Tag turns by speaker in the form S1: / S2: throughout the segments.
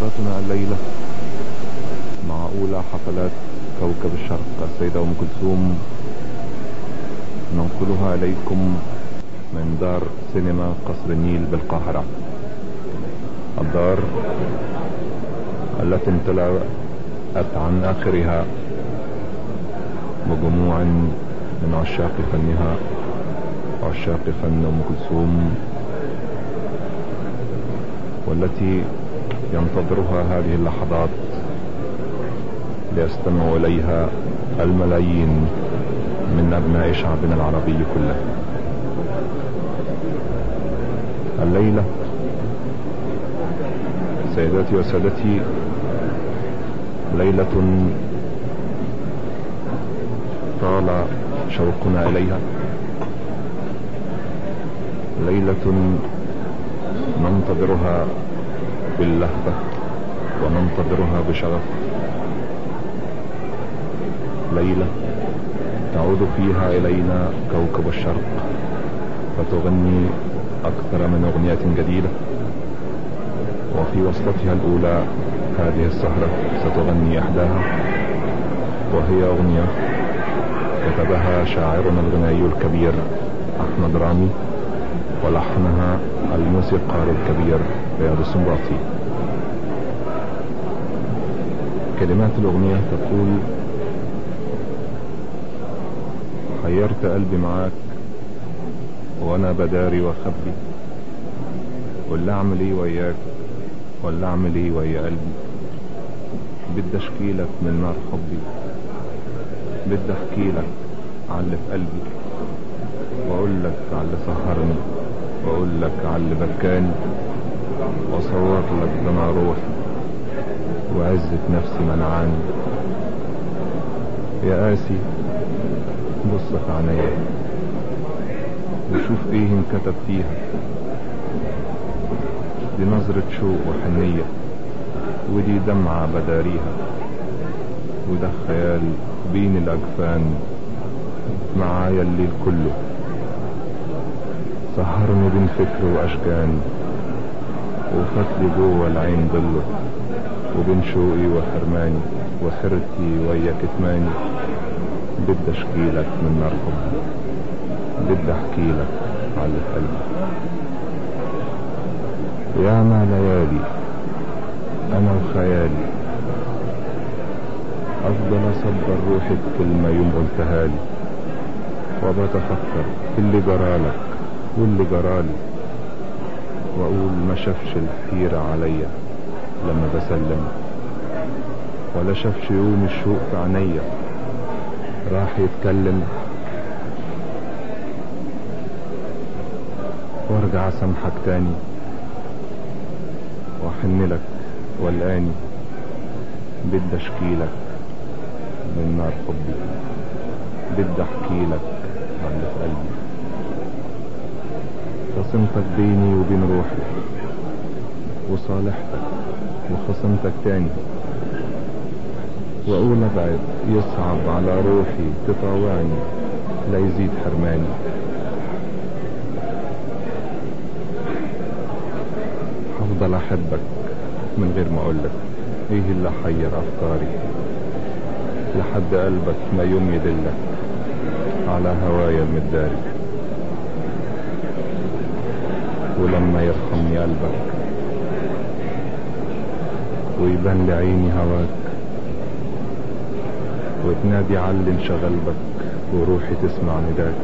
S1: سهرتنا الليلة مع أولى حفلات كوكب الشرق السيدة أم كلثوم ننقلها إليكم من دار سينما قصر النيل بالقاهرة الدار التي امتلأت عن آخرها بجموع من عشاق فنها وعشاق فن أم كلثوم والتي ينتظرها هذه اللحظات ليستمع إليها الملايين من أبناء شعبنا العربي كله الليلة سيداتي وسادتي ليلة طال شوقنا إليها ليلة ننتظرها باللهفة وننتظرها بشغف ليلة تعود فيها إلينا كوكب الشرق فتغني أكثر من أغنية جديدة وفي وصلتها الأولى هذه السهرة ستغني إحداها وهي أغنية كتبها شاعرنا الغنائي الكبير أحمد رامي ولحنها الموسيقار الكبير رياض السنباطي كلمات الأغنية تقول حيرت قلبي معاك وانا بداري واخبي ولا اعمل ايه وياك ولا اعمل ايه ويا قلبي بدي اشكيلك من نار حبي بدي احكيلك على اللي في قلبي واقول لك على اللي سهرني واقول لك على اللي بكاني واصور لك دمع روحي وعزة نفسي منعاني يا قاسي بص في عينيا وشوف ايه انكتب فيها دي نظرة شوق وحنية ودي دمعة بداريها وده خيال بين الاجفان معايا الليل كله سهرني بين فكر واشجان وفتلي جوه العين ضله وبين شوقي وحرماني وحرتي ويا كتماني بدي اشكيلك من نار حبي بدي احكيلك على اللي في قلبي يا ما ليالي انا وخيالي افضل اصبر روحي بكلمة يوم قلتها لي وبتفكر في اللي جرالك واللي جرالي واقول ما شافش الحيرة عليا لما بسلم ولا شافش يوم الشوق في عينيا راح يتكلم وارجع اسامحك تاني واحن لك والاني بدي اشكيلك من نار حبي بدي احكيلك عن اللي في قلبي خصمتك بيني وبين روحي وصالحتك وخصمتك تاني واقول ابعد يصعب على روحي تطاوعني لا يزيد حرماني هفضل احبك من غير ما اقولك ايه اللي حير افكاري لحد قلبك ما يوم يدلك على هوايا المداري ولما يرحمني قلبك ويبان لعيني هواك وتنادي علي انشغل بك وروحي تسمع نداك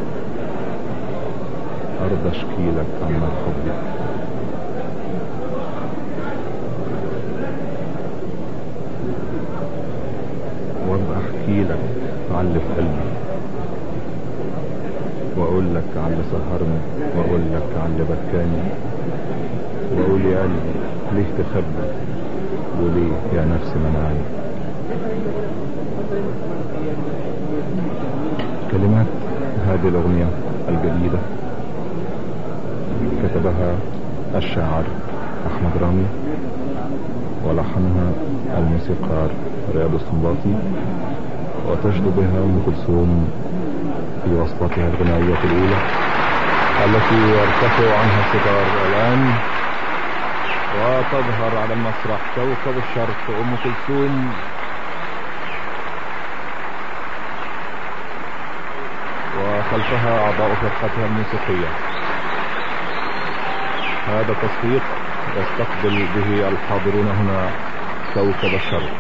S1: ارضى اشكيلك عن نار حبي وابقى احكي لك على اللي في قلبي واقول لك على اللي سهرني واقول لك على اللي بكاني واقول يا قلبي ليه تخبي وليه يا نفسي منعني كلمات هذه الأغنية الجديدة كتبها الشاعر أحمد رامي ولحنها الموسيقار رياض السنباطي وتجد بها أم كلثوم في وصلتها الغنائية الأولى التي يرتفع عنها الستار الآن تظهر على المسرح كوكب الشرق ام كلثوم وخلفها اعضاء فرقتها الموسيقية هذا تصفيق يستقبل به الحاضرون هنا كوكب الشرق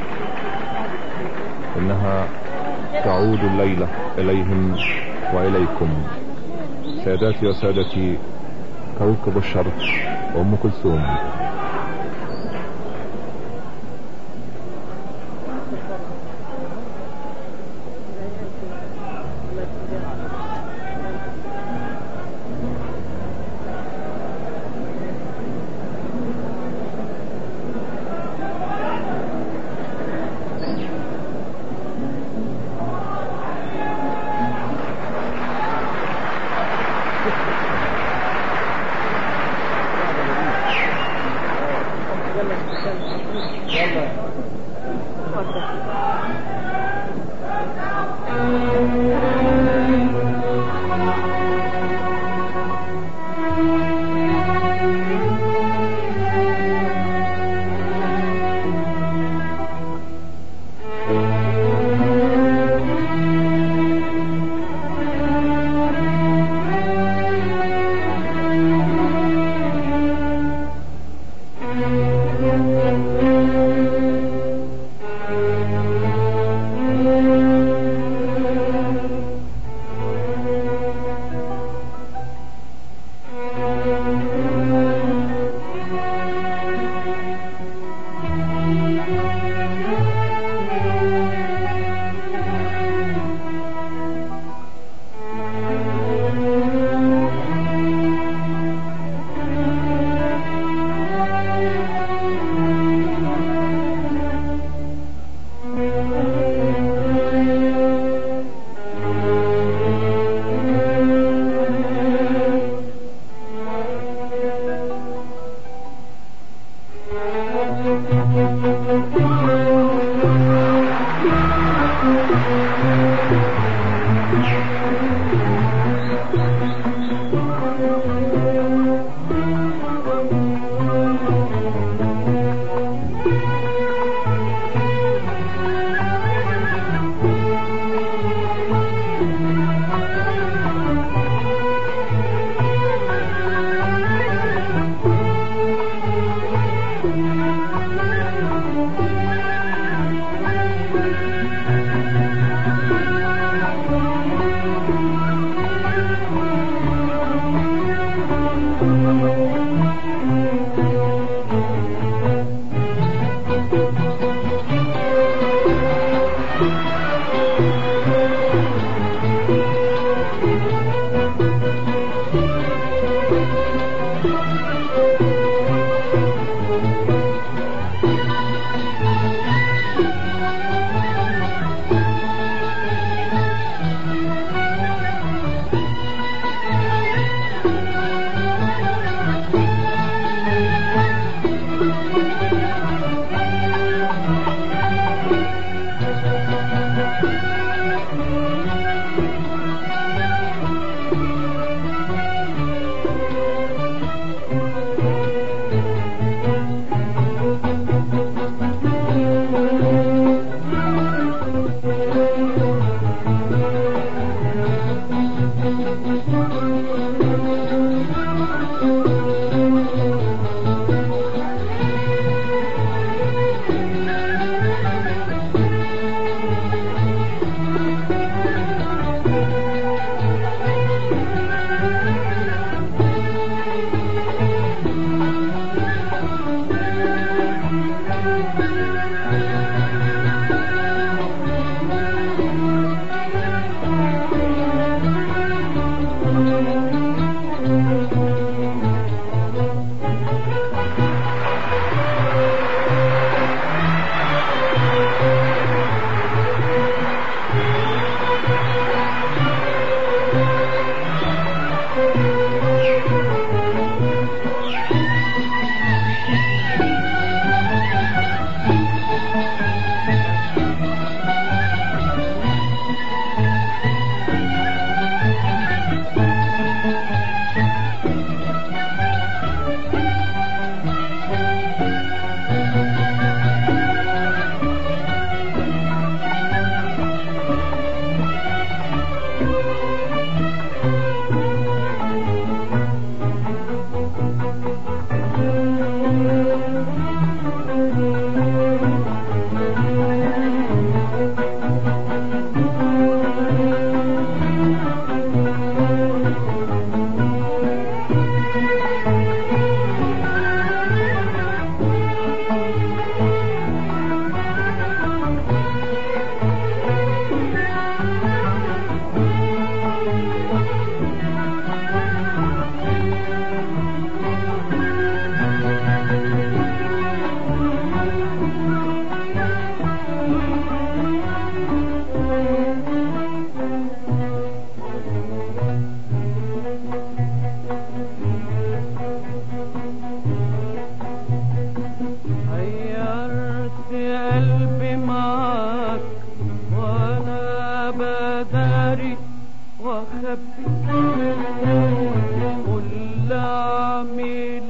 S1: انها تعود الليلة اليهم واليكم ساداتي وسادتي كوكب الشرق ام كلثوم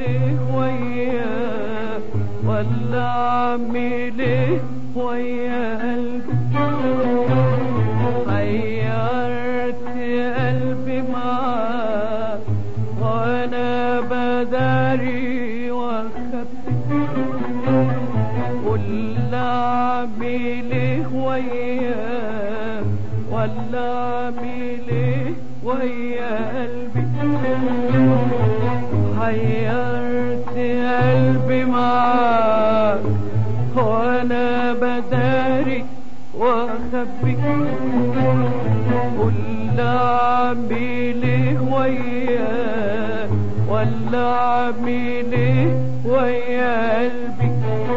S2: ايه وياه ولا اعمل ايه ويا قلبي حيرت قلبي معاك وانا بداري واخبي قول اعمل ايه وياه ولا اعمل ايه ويا قلبي حيرت قلبي معاك وانا بداري واخبي قول اعمل ايه وياك ولا اعمل ايه ويا قلبي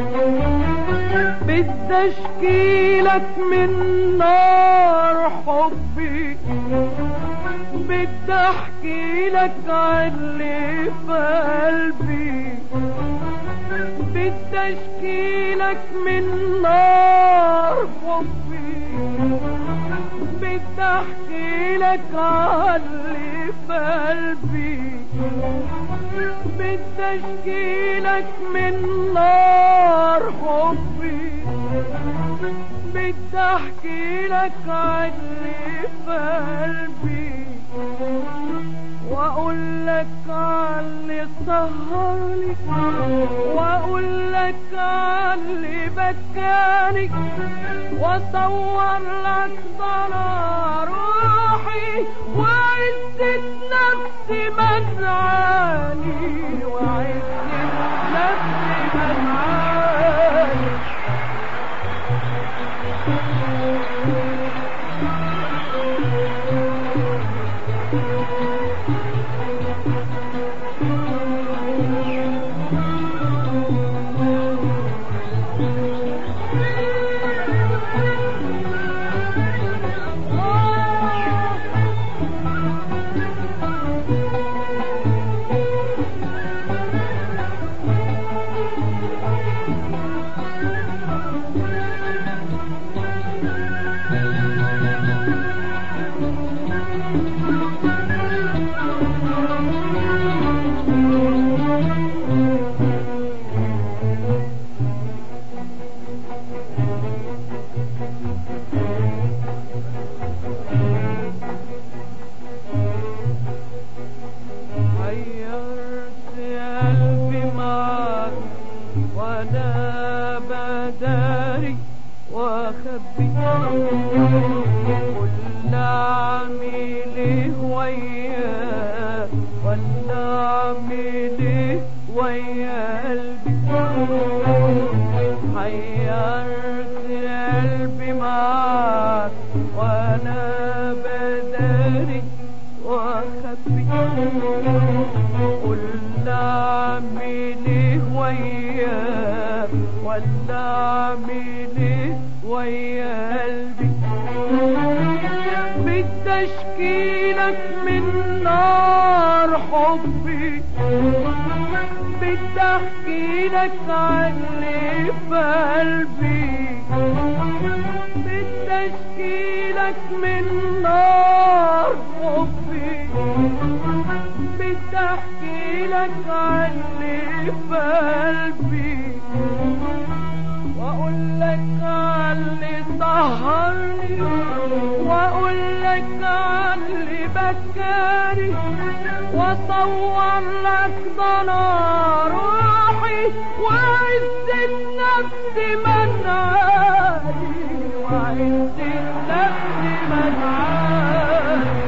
S2: بدي اشكيلك من نار حبي بدي احكي لك عن اللي في قلبي بدي اشكي لك من نار حبي بدي احكي لك عن اللي في قلبي بدي اشكي لك من نار حبي بدي احكي لك عن اللي في قلبي واقول لك عن اللي سهرني واقول لك عن اللي بكاني واصور لك ضنا روحي وعزة نفسي منعاني وعزة نفسي منعاني حيرت قلبي معاك وانا بداري واخبي قول اعمل ايه وياك ولا اعمل ايه ويا قلبي حيرت قلبي معاك وانا بداري واخبي قول اعمل ايه وياك ولا اعمل ايه ويا قلبي بدي اشكي لك من نار حبي بدي احكي لك عن اللي في قلبي بدي اشكي لك من نار حبي بدي احكي لك عن اللي في قلبي واقول لك عن اللي سهرني واقول لك عن اللي بكاني واصور لك ضنا روحي وعزة نفسي منعاني وعزة نفسي منعاني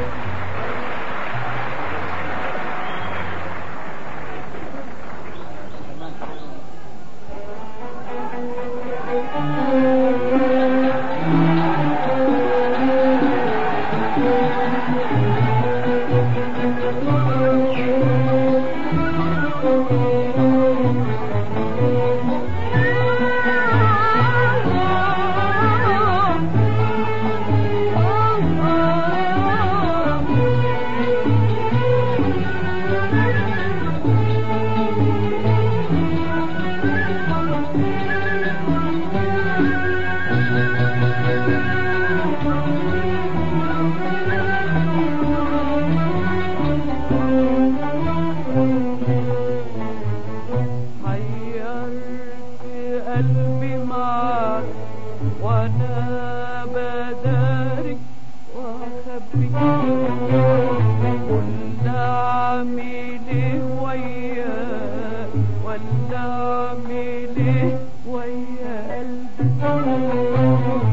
S2: ولا اعمل ايه ويا قلبي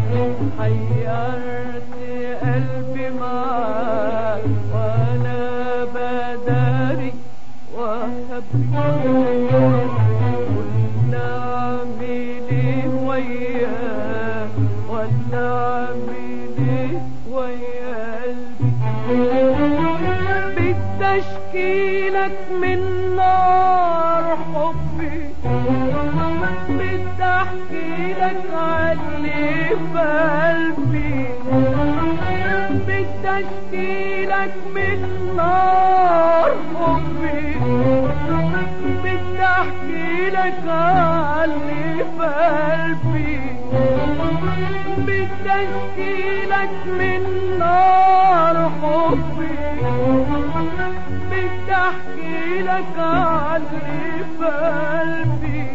S2: حيرت قلبي معاك وانا بداري واخبي ولا اعمل ايه وياك ولا اعمل ايه ويا قلبي بتشكيلك من نار حبي بتحكي لك عني في قلبي بتشكي لك من نار حبي بتحكي لك عني في قلبي بتشكي لك من نار حبي بتحكي لك عني في قلبي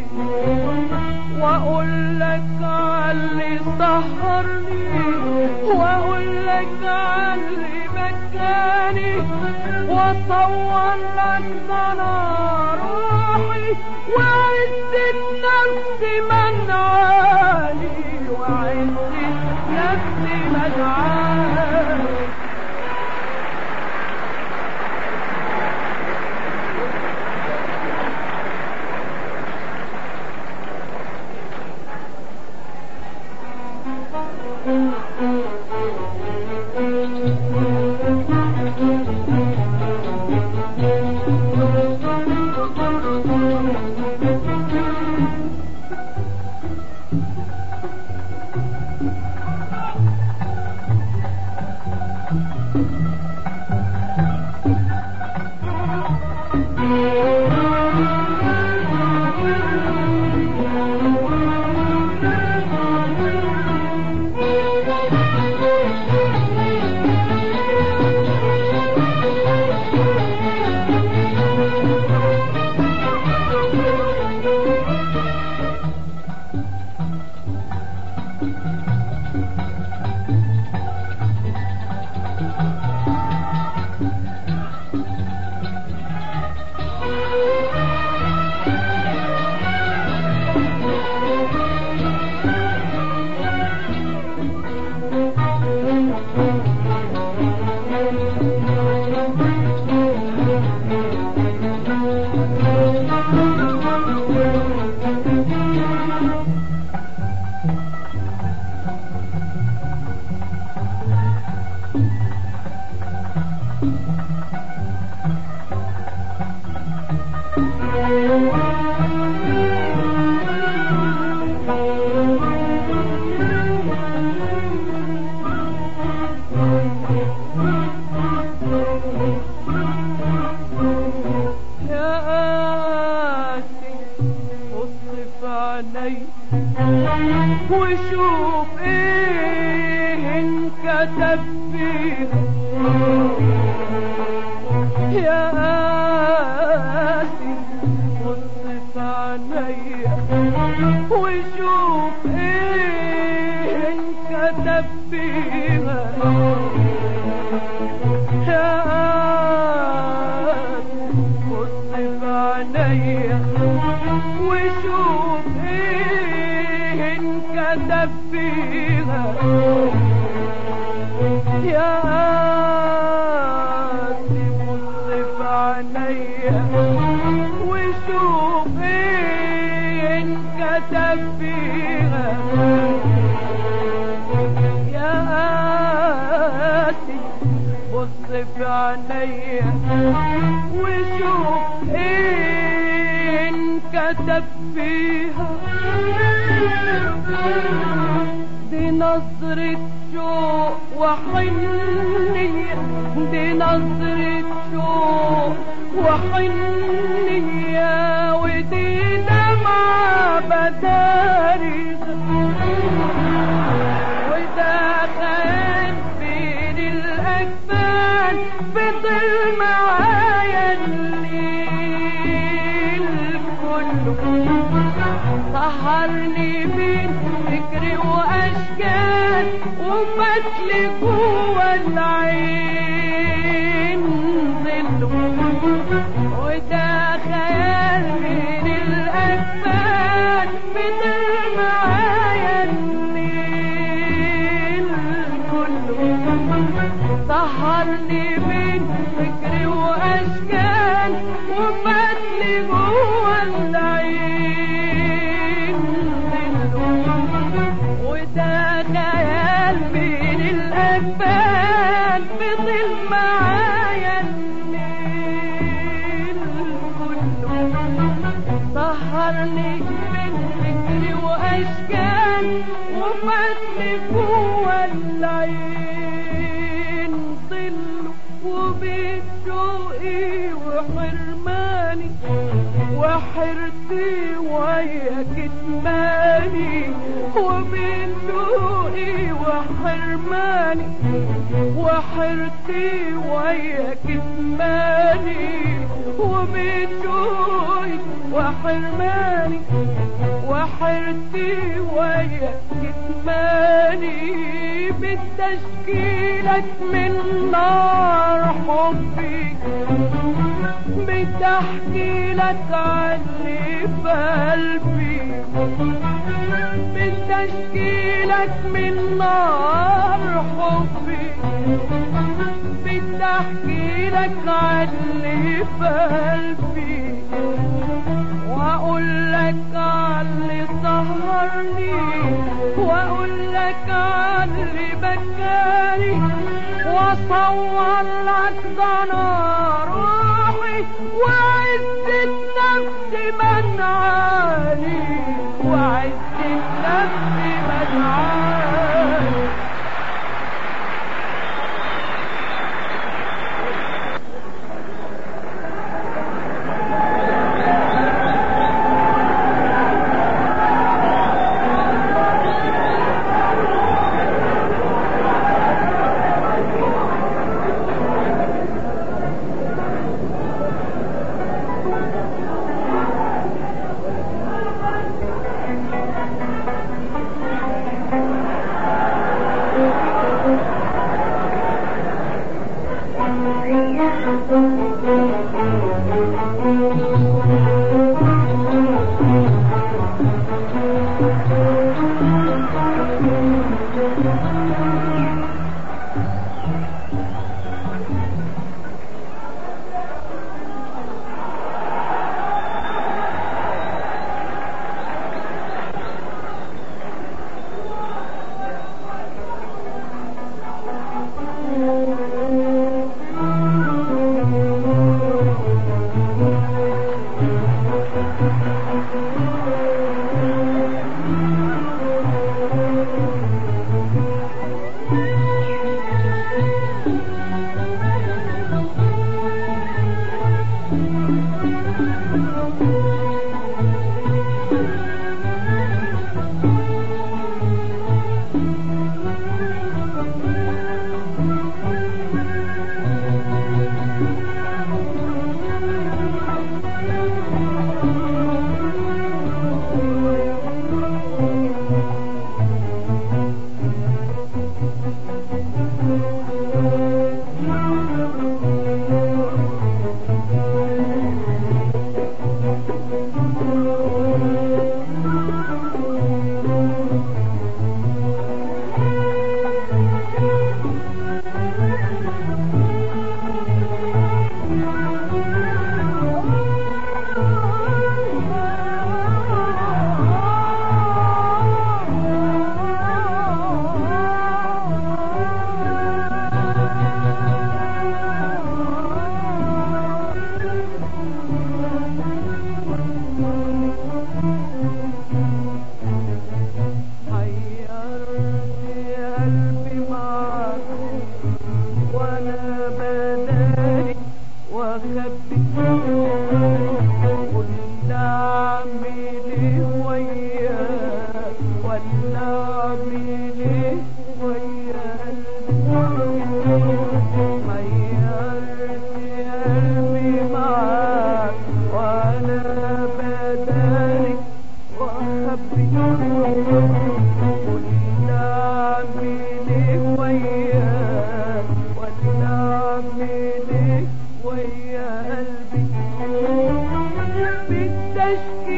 S2: واقول لك علي سهرني واقول لك علي بكاني واصور لك ضنا روحي وعز النفس منعاني وعز النفس منعاني يا قاسي بص في عيني وشوف ايه انكتب فيها يا قاسي بص في عيني وشوف ايه انكتب فيها يا قاسي بص في عينيا وشوف ايه انكتب فيها يا قاسي بص في عينيا وشوف ايه انكتب فيها يا قاسي بص في عينيا وشوف ايه انكتب فيها دي نظرة شوق وحنية دي نظرة شوق وحنية ودي دمعة بداري وده خيال بين الأجفان فضل معايا الليل كله سهرني بين فكري وأشكال وفتلي جوا العين ظله وده خيال بين الأكفان فضل معايا الليل كله سهرني من فكري واشكال وفاتلي جوه العين وده خيال من الاجبال فضل معايا الليل كله سهرني من فكري واشكال وفاتلي جوه العين ظل وبين شوقي وحرماني وحرتي ويا كتماني وبين شوقي وحرماني وحرتي ويا كتماني وبين شوقي وحرماني وحرتي ويا كتماني بتشكيلك من نار حبي بتحكي لك عن اللي في قلبي بتشكيلك من نار حبي بتحكي لك عن اللي في قلبي واقول لك على اللي سهرني واقول لك على اللي بكاني واصور لك ضنا روحي وعز النفس منعاني وعز النفس منعاني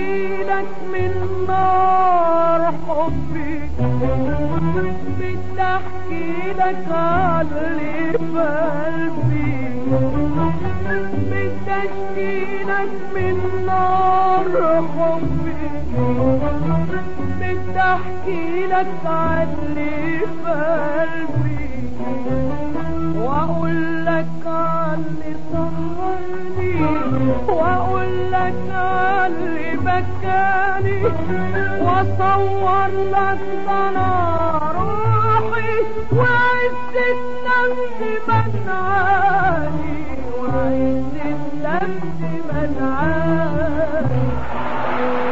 S2: بتحكيلك من نار حبي بتحكيلك عاللي في قلبي بتشكيلك من نار حبي بتحكيلك عاللي في قلبي واقول لك عاللي سهرني واقول لك عاللي بكاني واصور لك ضنا روحي وعزة نفسي منعاني وعزة نفسي منعاني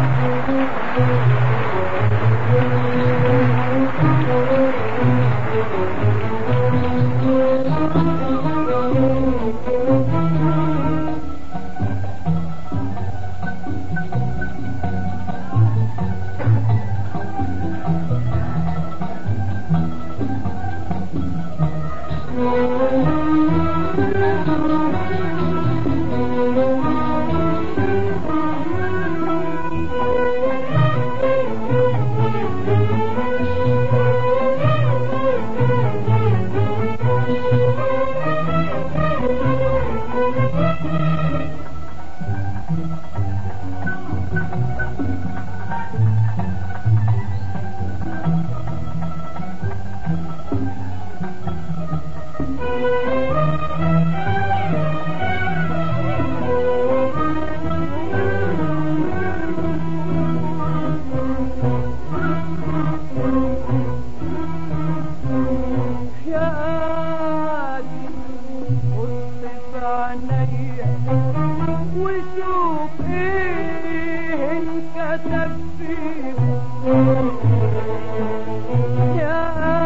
S2: يا قادي بص في عينيا وشوف ايه انكتب فيهم يا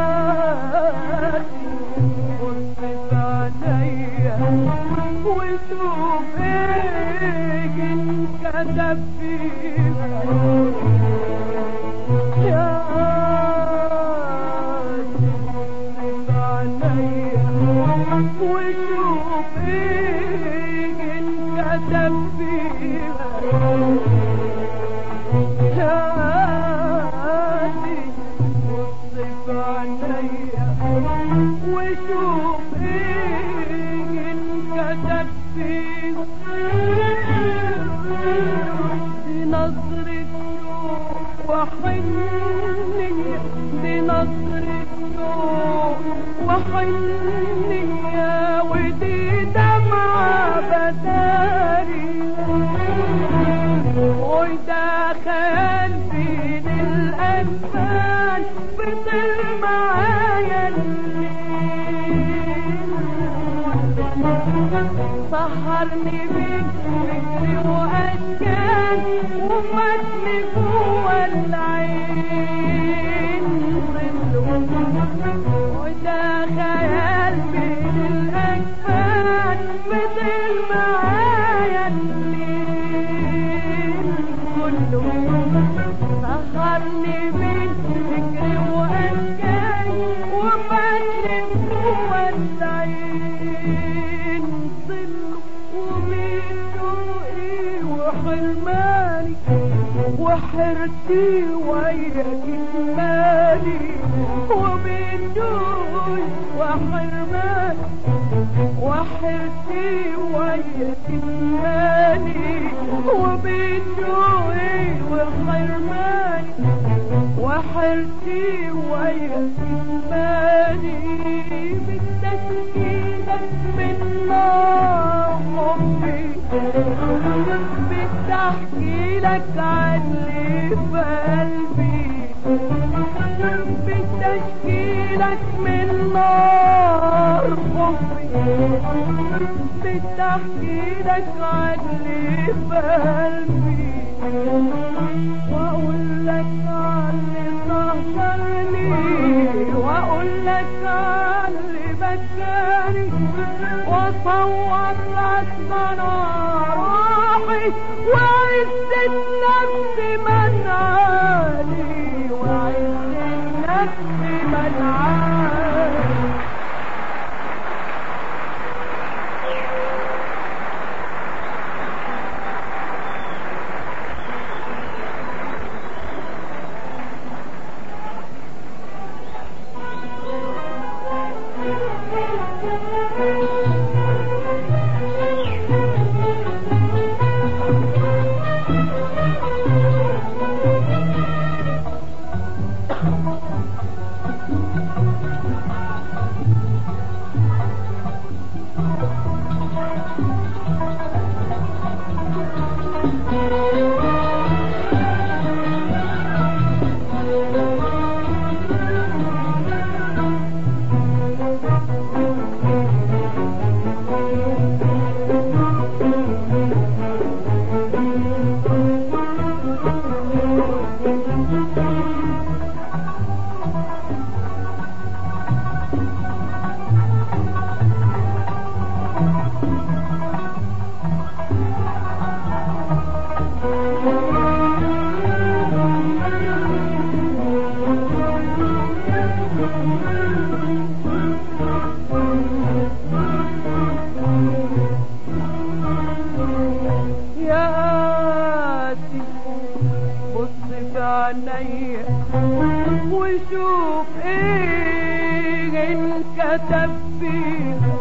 S2: قادي بص في عينيا وشوف ايه انكتب فيهم يا قادي عليا وشوف ايه انكتب فيها هادي بص عليا وشوف ايه انكتب فيها دي نظرة شوق وحنية دي نظرة شوق وحنية ودي دمعة بداري وده خيال بين الأجفان فضل معايا الليل سهرني بيك فكري وأشكال ومتني جوا العين وده خيال بين الأجفان فضل معايا الليل كله سهرني بيك فكري وأشكال ومتني جوا العين ظل ومين شوقي وحرماني وحرتي ويا جمالي وبين جوي وحرماني وحرتي ويا جمالي وبين جوي وحرماني وحرتي ويا جمالي بالتسكينك من نار حبي بتحكي لك عن اللي في قلبي بتشكيلك من نار حبي بتحكي لك عن اللي في قلبي واقول لك عن اللي سهرني واقول لك عن اللي بكاني واصور لك ضنا روحي وعزة نفسي منعاني وعزة نفسي منعاني في عينيا وشوف ايه انكتب فيها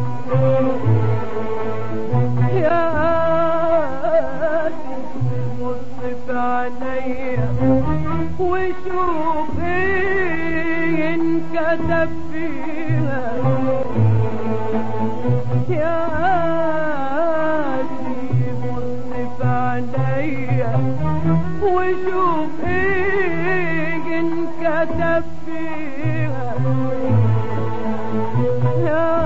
S2: يا بص في عينيا وشوف ايه انكتب فيها يا بص في عينيا وشوف ايه انكتب فيها يا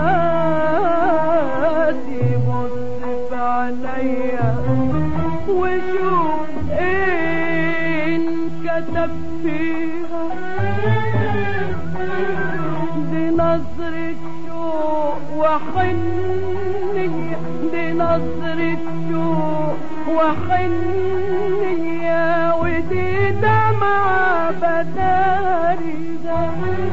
S2: بص في عينيا وشوف ايه انكتب فيها دي نظرة شوق وحنية دي نظرة شوق وحنية ودي دمعة بدارجة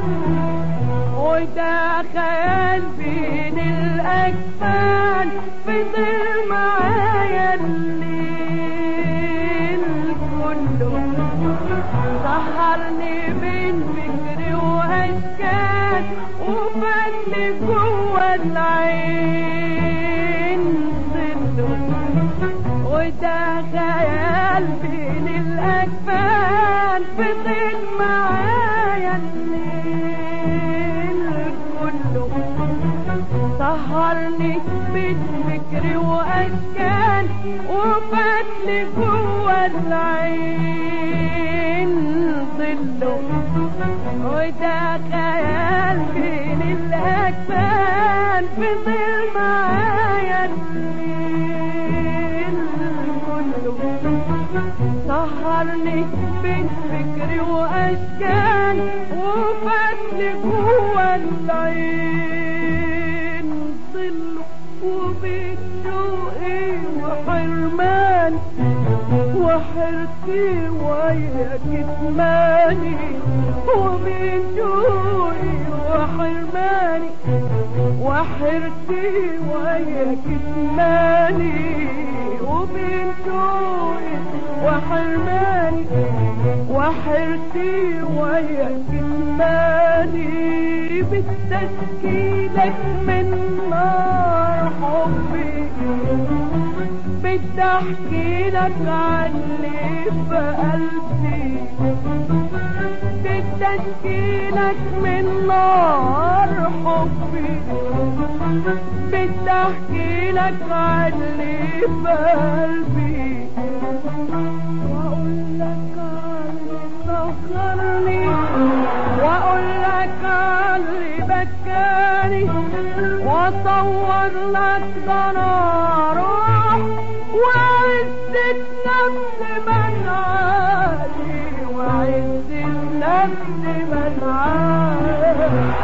S2: وده خيال بين الأجفان فضل معايا الليل كله سهرني بين فكري وأشكال وفاتني جوه العين ظله وده خيال بين الأجفان فضل معايا الليل كله سهرني بين فكري وأشكال وفاتني جوه العين ظله وده خيال بين الأجفان فضل معايا الليل كله سهرني بين فكري وأشكال وفاتني جوه العين ظله وبين شوقي وحرماني وحرتي ويا كتماني وبين جوعي وحرماني وحرتي ويا كتماني وبين جوعي وحرماني وحرتي ويا كتماني بالتسكيلك من نار حبي بدي احكي لك عن اللي في قلبي بدي اشكي لك من نار حبي بدي احكي لك عن اللي في قلبي واقول لك عن اللي سهرني واقول لك عن اللي بكاني واصور لك ده انا روح وعزة نفس منعاني وعزة نفس منعاني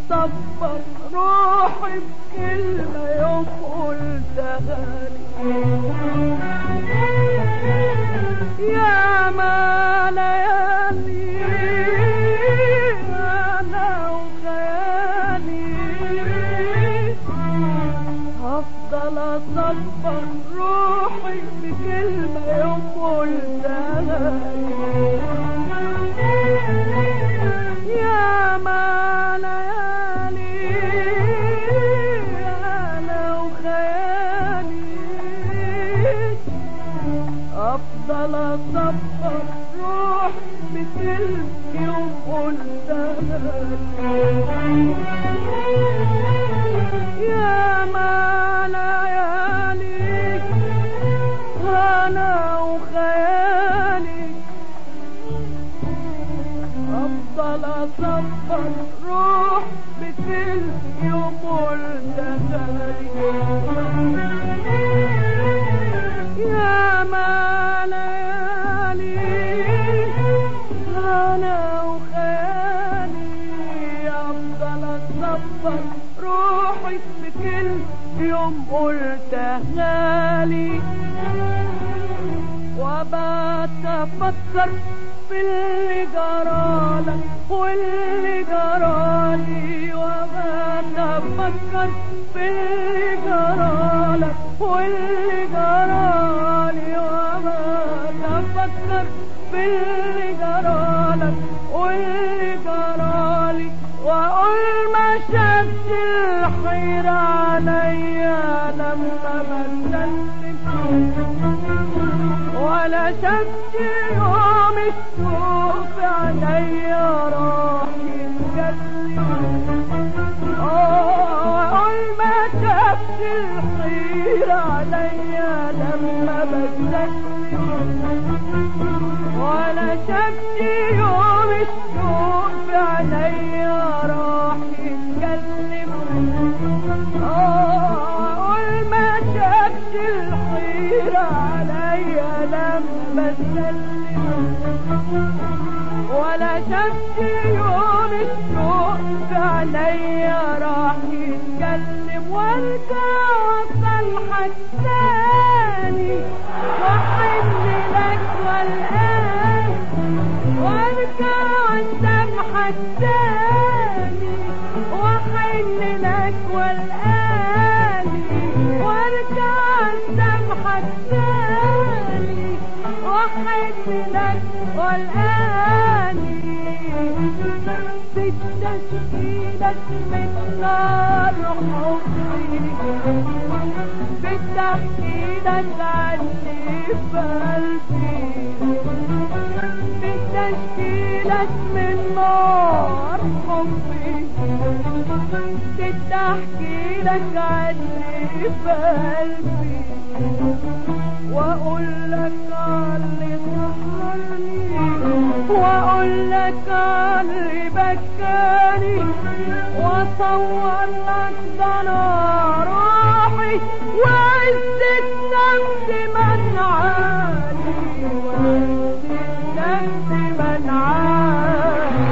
S2: اصبر روحي بكلمة يوم قلتها لي يا ما ليالي انا وخيالي هفضل اصبر روحي بكلمة يوم قلتها يا ما ليالي انا وخيالي افضل اصبر روح بكل يوم قلتها يا ما ليالي انا وخيالي افضل اصبر روح بكل يوم قلتها يا ما ليالي انا وخيالي افضل اصبر روحي بكل يوم قلتها لي وبات افكر في اللي جرالك واللي جرالي وبات افكر في اللي جرالك واللي جرالي وبات افكر في اللي جرالك واللي جرالي واقول ما شافش الحيرة عليا لما بسلك ولا شفت يوم الشوق في عينيا راح يتكلم واقول ما شفت الحيرة عليا لما بسلم ولا شفت يوم الشوق في عينيا راح يتكلم اقول ما شفت الحيرة عليا لما سلم ولا شفت يوم الشوق في عينيا راح يتكلم وارجع وصلحك تاني واحن لك والآن وارجع وسامحك تاني واحن لك والآن وارجع سامحك تاني واحن لك والآن بتشكيلك من نار حبي بتحكيلك عني في قلبي بتشكيلك من نار حبي بتحكي لك عني في قلبي واقول لك اللي سهرني واقول لك اللي بكاني واصور لك ده انا روحي وعز النفس منعاني وعز النفس منعاني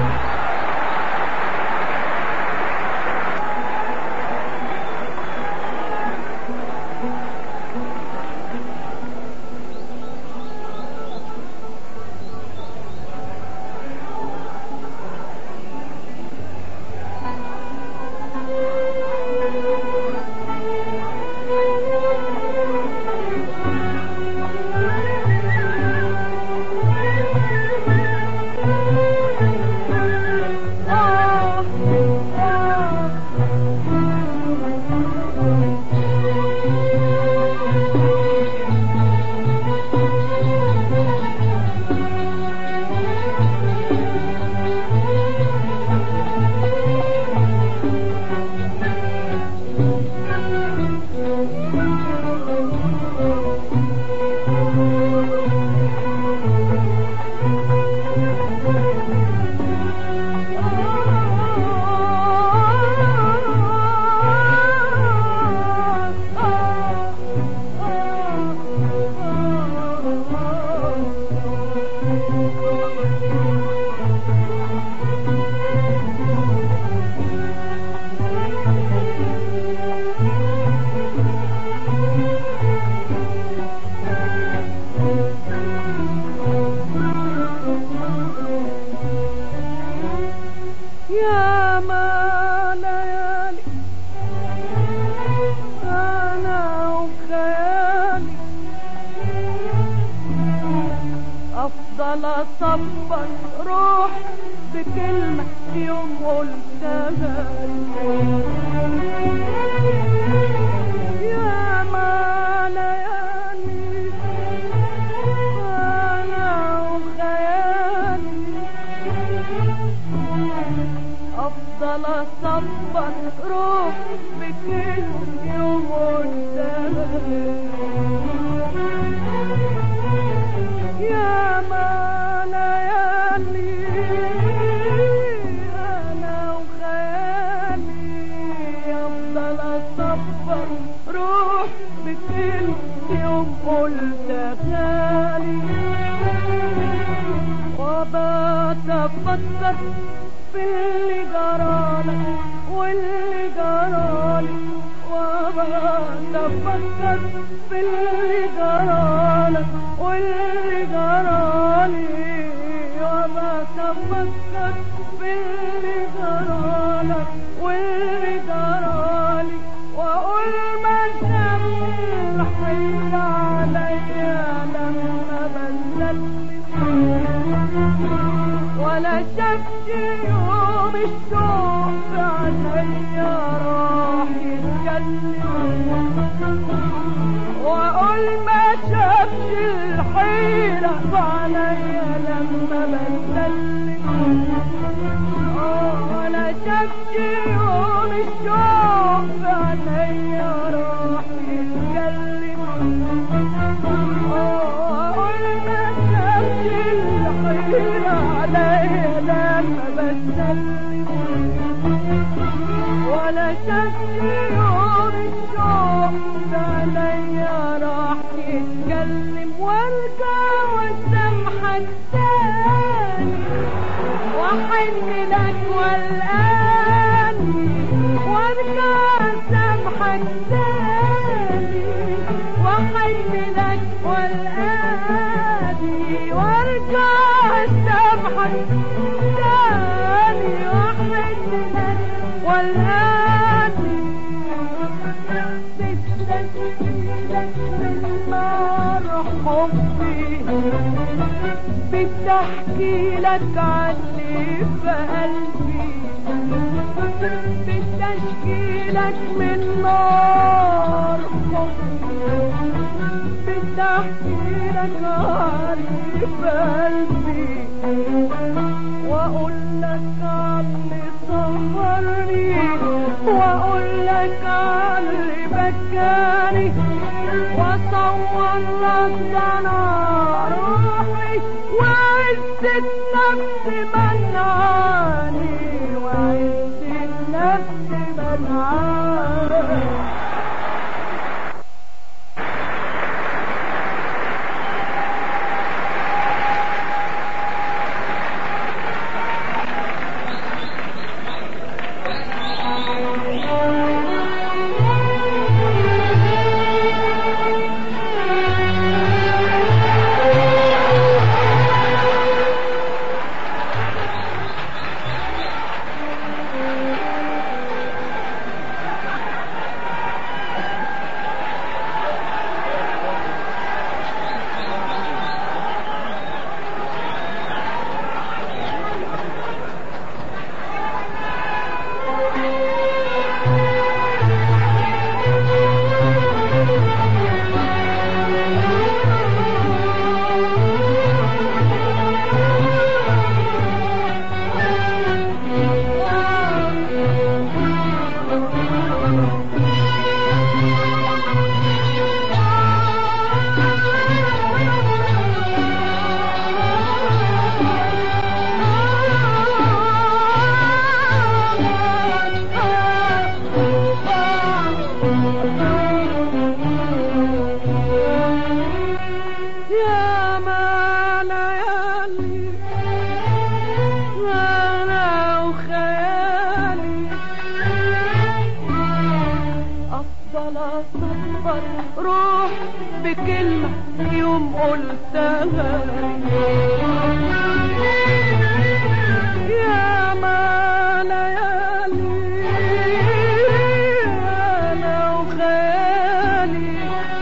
S2: يا ما ليالي أنا وخيالي أفضل أصبر روح بكل يوم قدامك يا ما ليالي أنا وخيالي أفضل أصبر روح بكل يوم قلت غالي وبات أفكر في اللي جرالك واللي جرالي وبات أفكر في اللي جرالك واللي جرالي وبات أفكر في اللي جرالك واللي جرالي وأقول ما شافش الحيل عليا لما بللت ولا شافش يوم الشوق عليا راح يتكلم واقول ما شافش الحيرة عليا لما بتكلم ولا شافش يوم الشوق عليا راح يتكلم واقول ما شافش الحيرة عليا لما بتكلم ولا شافش يوم الشوق عليا راح يتكلم وارجع واسامحك تاني واحن لك والاني وارجع اسامحك تاني واحن لك والاني وارجع اسامحك تاني واحن لك والاني بتشكيلك من نار حبي بتحكي لك عني في قلبي بتشكي لك من نار حبي بتحكي لك عني في قلبي واقول لك عني سهرني واقول لك عني بكاني واصور لك ده انا روحي وعزة نفسي منعاني وعزة نفسي منعاني يا ما ليالي انا وخيالي افضل اصبر روح بكلمة يوم قلتها يا ما ليالي انا وخيالي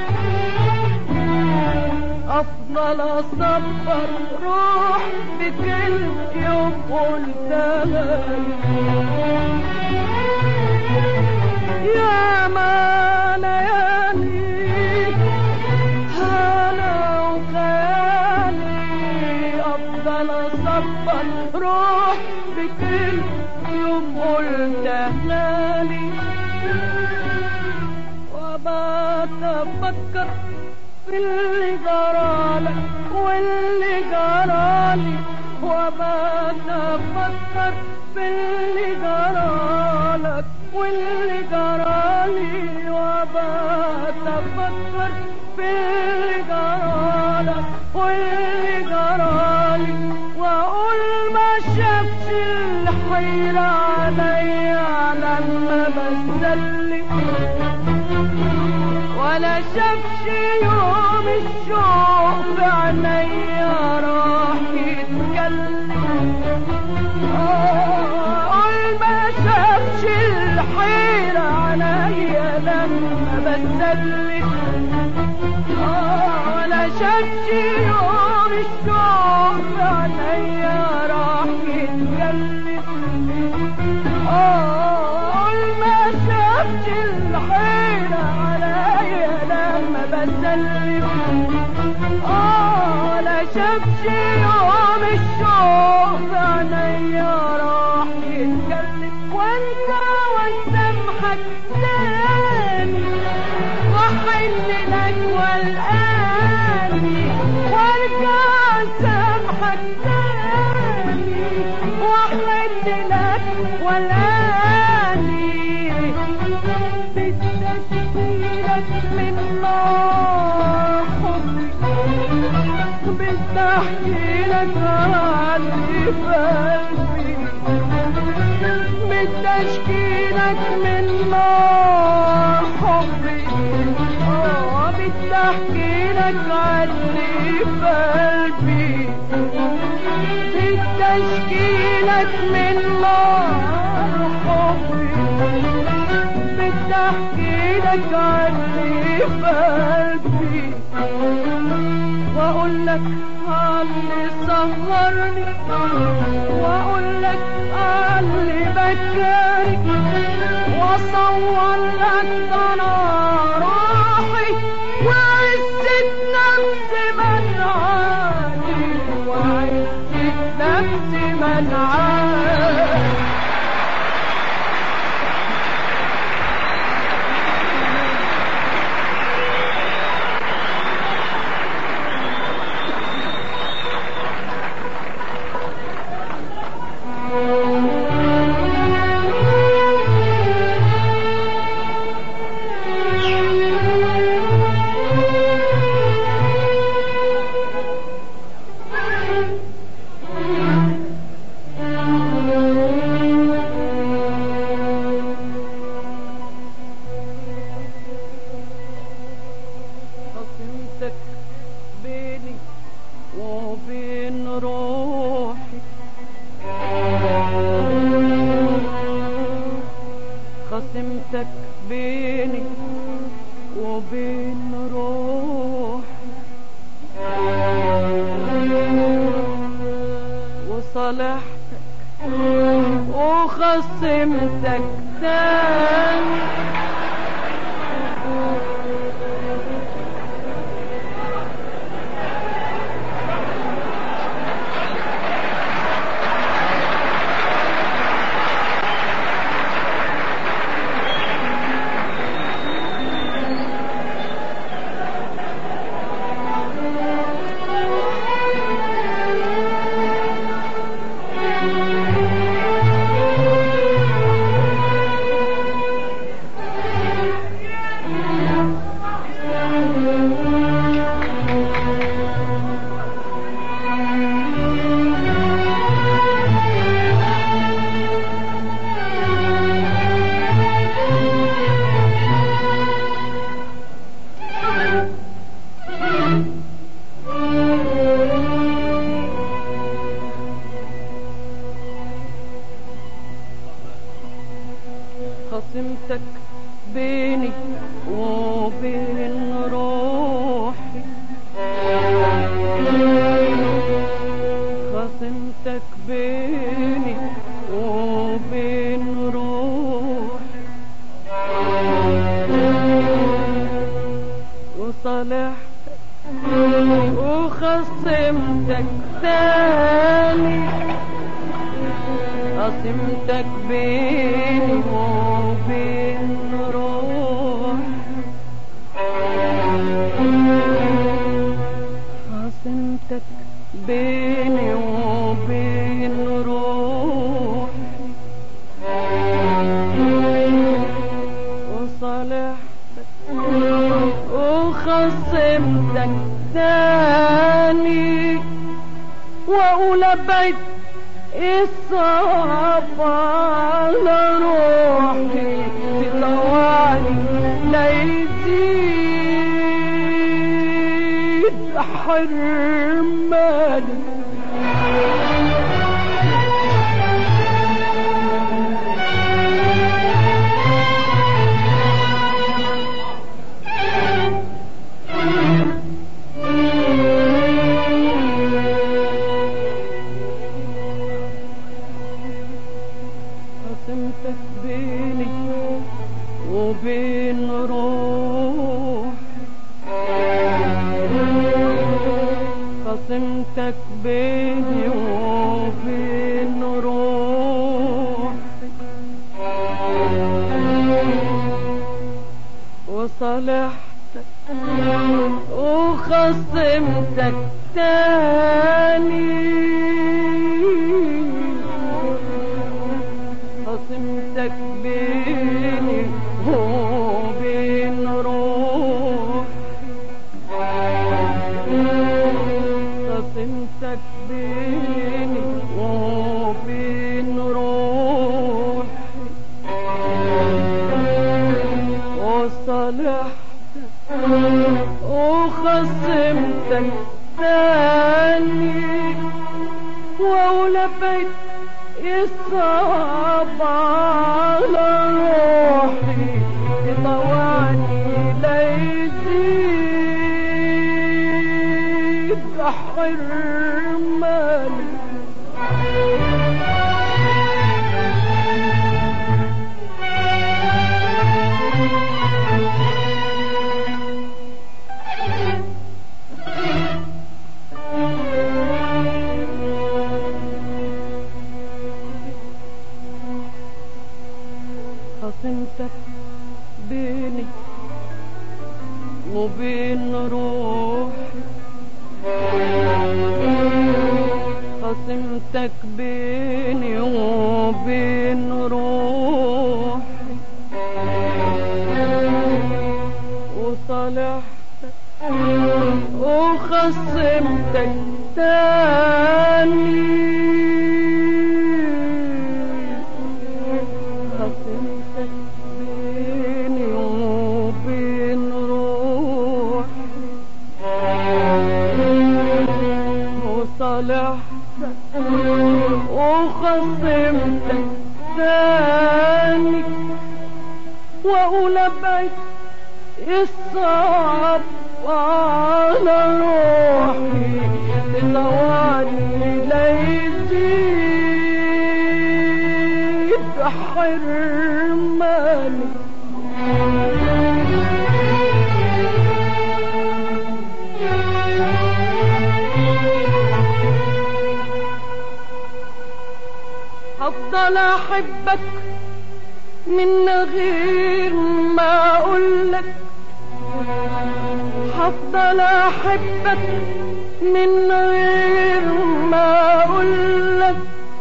S2: افضل اصبر روح بكل يوم قلتها ليالي وبتفكر في اللي جرالك واللي جرالي وبتفكر في اللي جرالك واللي جرالي وبتفكر في اللي جرالك واللي جرالي واقول ما شافش الحيرة عليا لما بسلم ولا شافش يوم الشوق في عينيا راح يتكلم قول ما شافش الحيرة عليا لما بسلم ولا شافش يوم الشوق في عينيا راح يتكلم قول ما شافش الحيرة عليا لما بسلم اه لا شافش يوم الشوق في عينيا راح يتكلم وانت وسامحك تاني واحن لك والآني وارجع سامحك تاني واحن لك والآني بتشكيلك من نار حبي بتحكي لك عني في قلبي بتشكيلك من نار حبي اه بتحكي لك عني في قلبي بتشكيلك من نار حبي بتحكي لك عني في قلبي واقول لك اللي سهرني واقول لك اللي بكاني واصور لك انا روحي وعزة نفسي منعاني وعزة نفسي منعاني خصمتك بيني وبين روحي خصمتك بيني وبين روحي وصالحتك وخصمتك تاني خصمتك بيني وبين روحي خصمتك بيني وبين روحي وصالحتك وخصمتك تاني خصمتك بيني وبين وبين روح خصمتك بيني وبين روح وصالحتك وخصمتك تاني واقول ابعد الصعب على روحي تطوعني لا يزيد حرماني قسمتك بيني وبين روح قسمتك بيني وبين روح وصالحتك وخصمتك تاني خصمتك بيني وبين روح خصمتك بيني وبين روح وصالحتك وخصمتك تاني واولى بيت يصعب على روحي يطوعني لا يزيد حرماني خصمتك بيني وبين روحي خصمتك بيني وبين روحي وصالحتك وخصمتك تاني خصمتك بيني وبين روحي وصالحتك وخصمتك تاني واقول ابعد الصعب على روحي تطوعني لا يزيد حرماني هفضل احبك من غير ما اقولك هفضل احبك من غير ما اقولك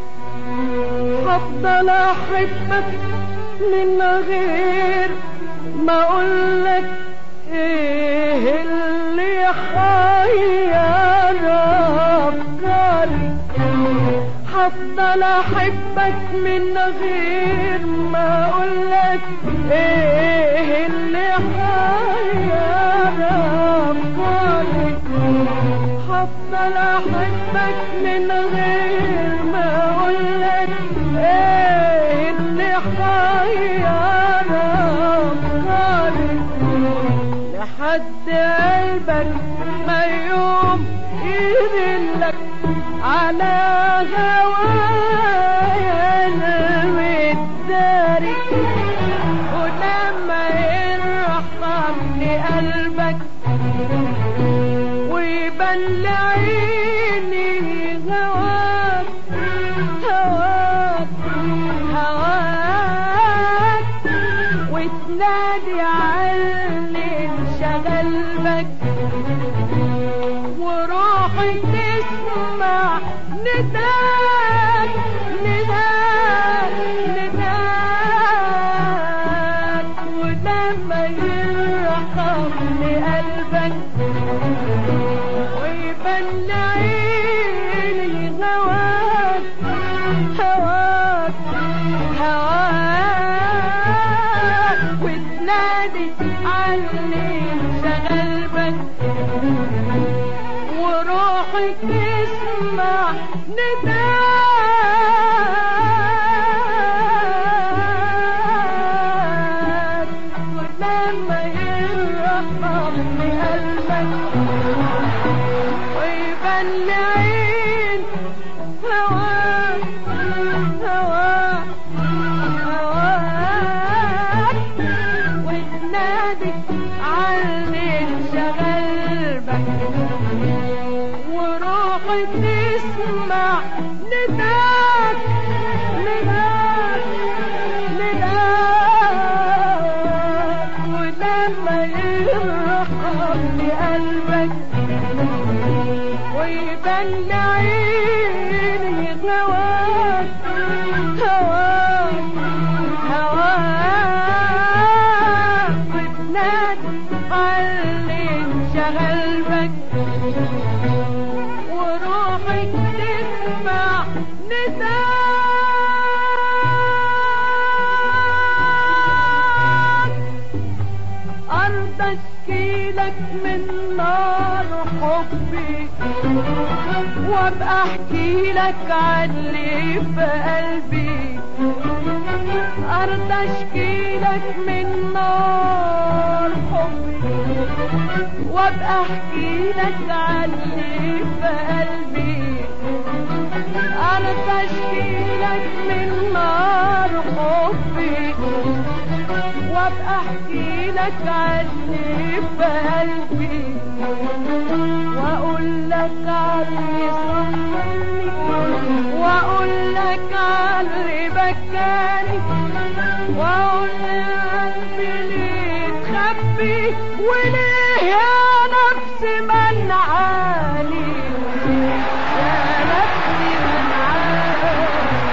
S2: هفضل احبك من غير ما اقولك ايه اللي حير افكاري هفضل احبك من غير ما اقولك ايه اللي حير افكاري هفضل احبك من غير ما اقولك ايه اللي حير افكاري لحد قلبك ما يوم يذلك على هوايا المداري ولما يرحمني قلبك ويبان لعيني هواك هواك هواك وتنادي علي انشغل بك وروحي تسمع نداك نداك نداك ولما يرحم لقلبك ويبان لعيني هواك هواك هواك وتنادي عني شغل بك وروحي تسمع نداك ولما يرحم قلبك ويبان لعين هواك هواك هواك وتنادي عني انشغل بك وروحي تسمع نداك نداك نداك ولما يرحم قلبك ويبان لعيني هواك هواك هواك وتنادي علي انشغل بك وروحي تسمع نداك أرض أشكيلك من نار حبي وابقى احكي لك عن اللي في قلبي أرض أشكي لك من نار حبي وابقى احكي لك عن اللي في قلبي أرض أشكي لك من نار حبي وابقى احكي لك عن اللي في قلبي واقول لك علي صبرني واقول لك علي بكاني واقول قلبي ليه تخبي وليه يا نفسي منعاني يا نفسي منعاني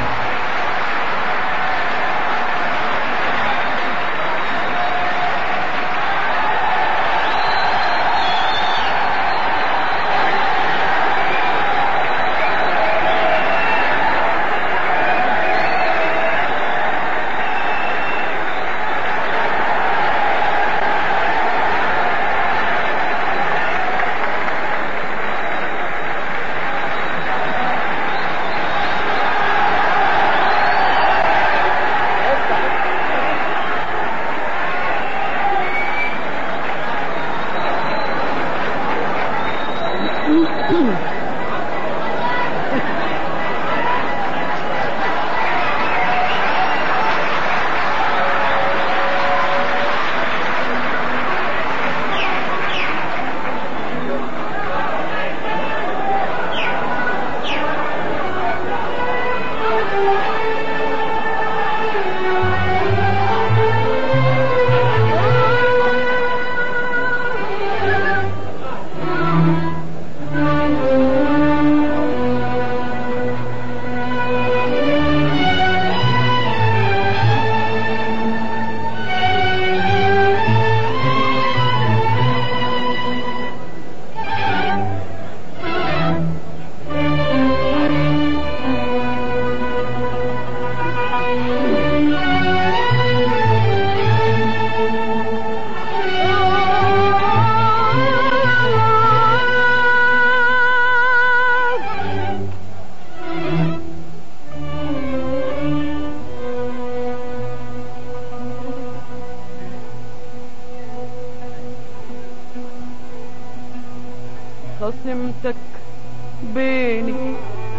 S2: خصمتك بيني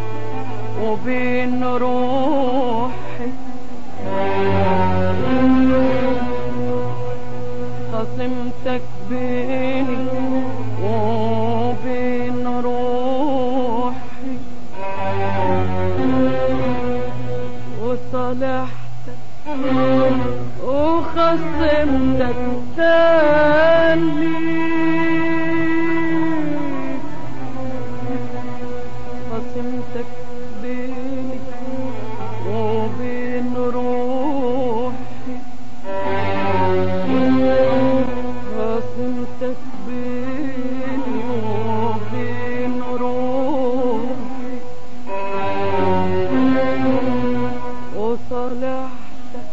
S2: وبين روحي خصمتك بيني وبين روحي وصالحتك وخليتك وخصمتك تاني خصمتك بيني وبين روحي خصمتك بيني وبين روحي وصالحتك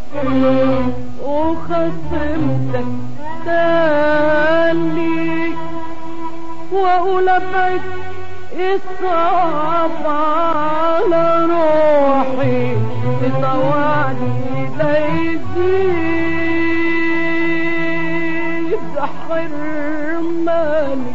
S2: وخصمتك تاني واقول ابعد الصعب على روحي بطوالي لا يزيد حرماني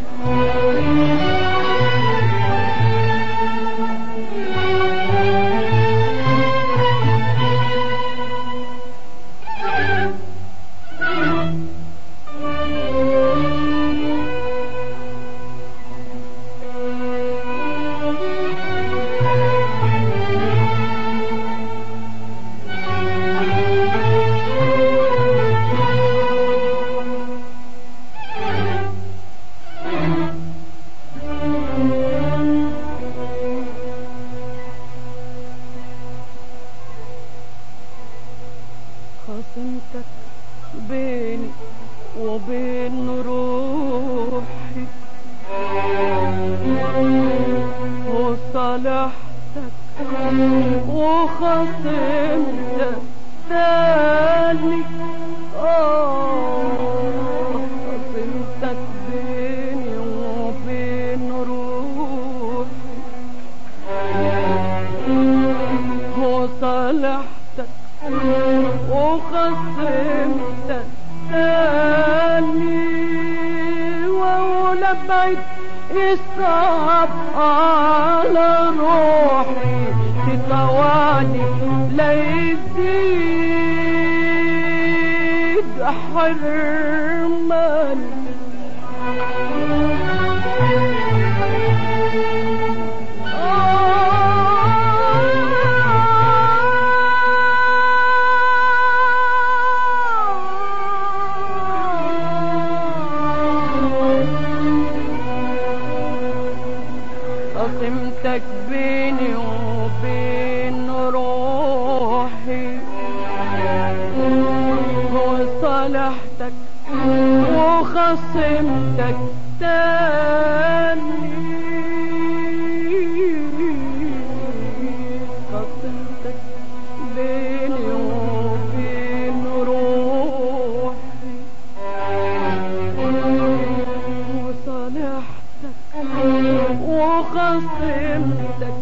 S2: خصمتك بيني وبين روحي وصالحتك وخصمتك تاني آه خصمتك بيني وبين روحي وصالحتك وخصمتك تاني واقول ابعد الصعب على روحي في طوالي لا يزيد حرماني قسمتك بيني وبين روحي وصالحتك وخصمتك تاني قسمتك بيني وبين روحي وصالحتك وخصمتك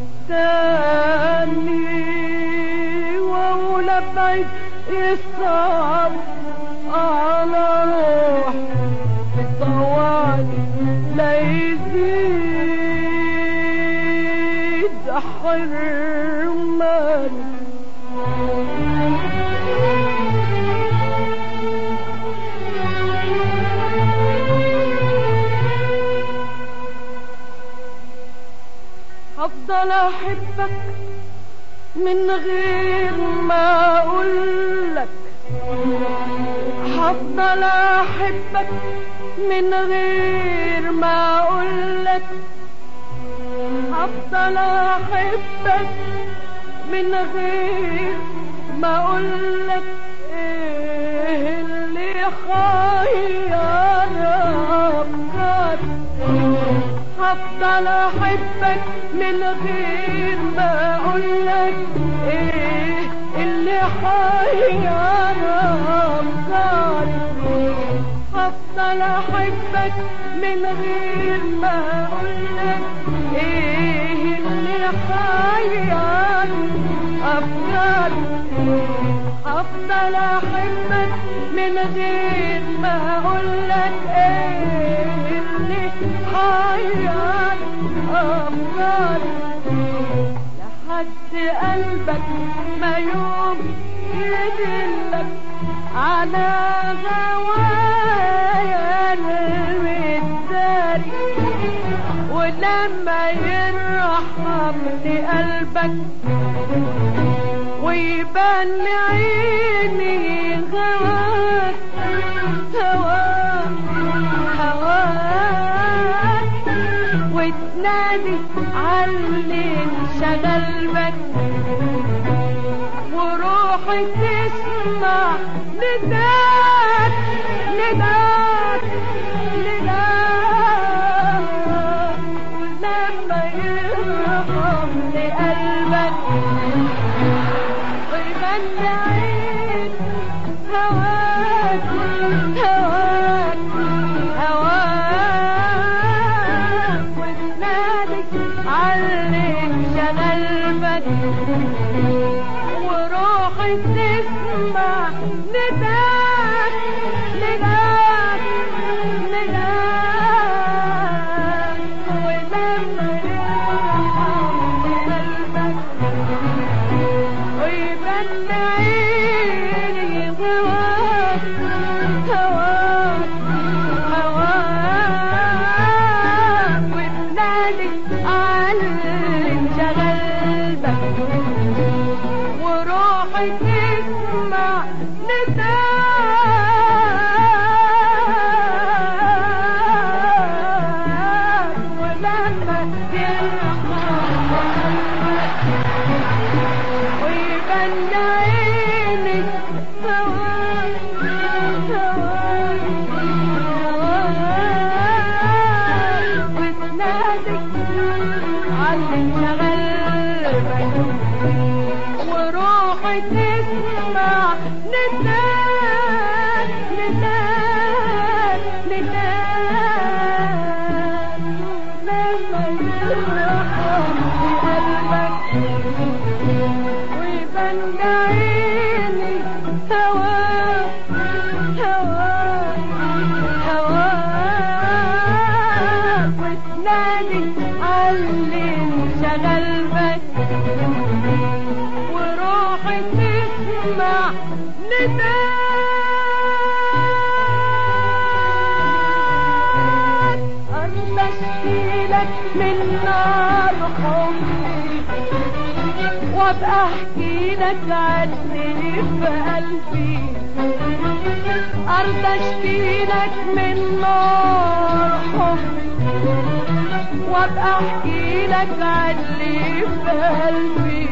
S2: تاني واقول ابعد الصعب على روحي طوالي لا يزيد حرماني هفضل احبك من غير ما اقولك هفضل احبك من غير ما اقولك هفضل احبك من غير ما اقولك ايه اللي خيرك هفضل احبك من غير ما اقولك ايه اللي حيرك هفضل احبك من غير ما اقولك ايه اللي حيرك افكاري هفضل احبك من غير ما اقولك ايه اللي حيرك افكاري لحد قلبك ما يوم يدلك على غوايا المداري ولما يرحم لقلبك ويبان لعيني هواك هواك هواك وتنادي علي انشغل بك وروحي تسمع نداك نداك نداك ولما يرحم لقلبك ويبان عين هواك هواك هواك وتنادي علي انشغل وروحي تسمع نداك نداك نداك ولما يرحم قلبك ويبان عيني هواك هواك هواك وتنادي على انشغل بك وروحي تسمع نداك ولما يرحم قلبك ويبان عيني هواك هواك هواك وتنادي على انشغل وروحي تسمع نداك نداك نداك لما يرحم قلبك ويبان عيني هواك هواك هواك وتنادي علي انشغل بك وروحي تسمع نداك أرضى اشكيلك من نار حبي وابقى احكي لك عني في قلبي ارضى اشكي لك من نار حبي وابقى احكي لك عني في قلبي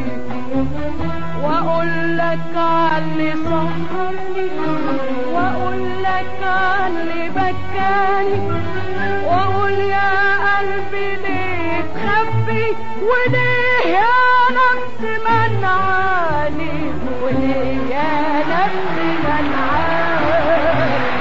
S2: واقول لك علي سهرني واقول لك علي بكاني واقول يا قلبي ليه تخبي وليه يا نفس منعاني وليه يا نفس منعاني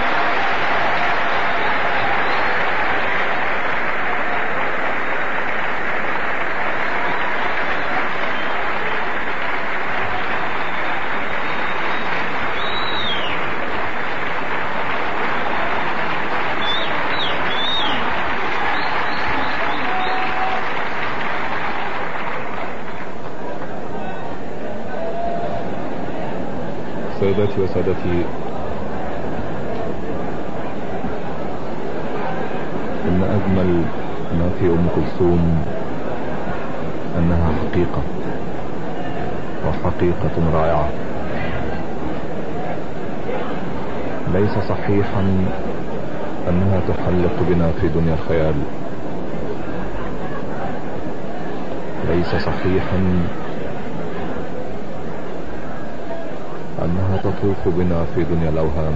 S1: سيداتي وسادتي إن أجمل ما في أم كلثوم أنها حقيقة وحقيقة رائعة ليس صحيحا أنها تحلق بنا في دنيا الخيال ليس صحيحا أنها تطوف بنا في دنيا الأوهام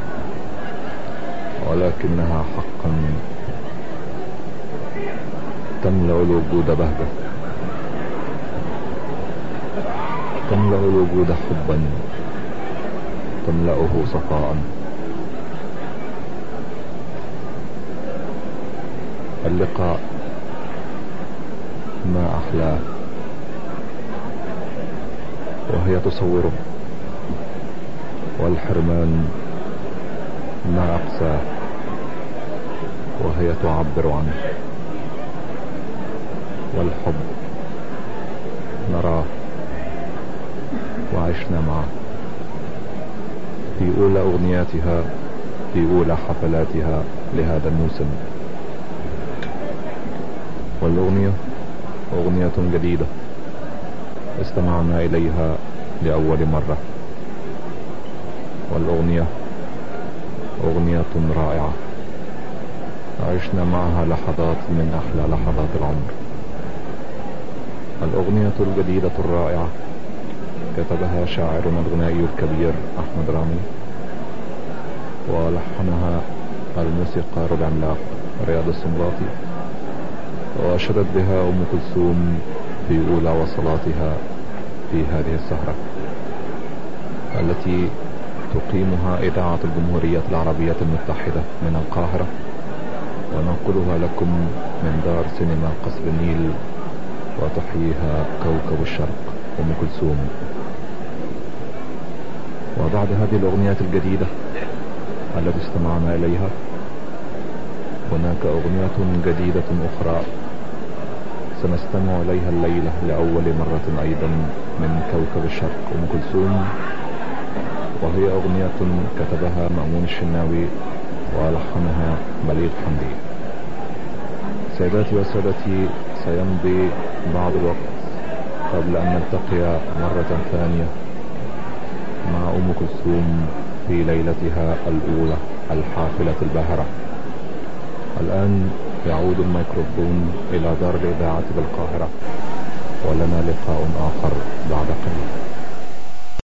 S1: ولكنها حقا تملأ الوجود بهجة تملأ الوجود حبا تملأه صفاء اللقاء ما أحلاه وهي تصوره والحرمان ما أقساه وهي تعبر عنه والحب نراه وعشنا معه في أولى أغنياتها في أولى حفلاتها لهذا الموسم والأغنية أغنية جديدة استمعنا إليها لأول مرة والأغنية أغنية رائعة عشنا معها لحظات من أحلى لحظات العمر الأغنية الجديدة الرائعة كتبها شاعرنا الغنائي الكبير أحمد رامي ولحنها الموسيقار العملاق رياض السنباطي وأشدت بها أم كلثوم في أولى وصلاتها في هذه السهرة التي تقيمها إذاعة الجمهورية العربية المتحدة من القاهرة وننقلها لكم من دار سينما قصر النيل وتحييها كوكب الشرق أم كلثوم وبعد هذه الأغنية الجديدة التي استمعنا إليها هناك أغنية جديدة أخرى سنستمع إليها الليلة لأول مرة أيضا من كوكب الشرق أم كلثوم وهي أغنية كتبها مأمون الشناوي ولحنها بليغ حمدي سيداتي وسادتي سيمضي بعض الوقت قبل أن نلتقي مرة ثانية مع أم كلثوم في ليلتها الأولى الحافلة الباهرة الآن يعود الميكروفون إلى دار الإذاعة بالقاهرة ولنا لقاء آخر بعد قليل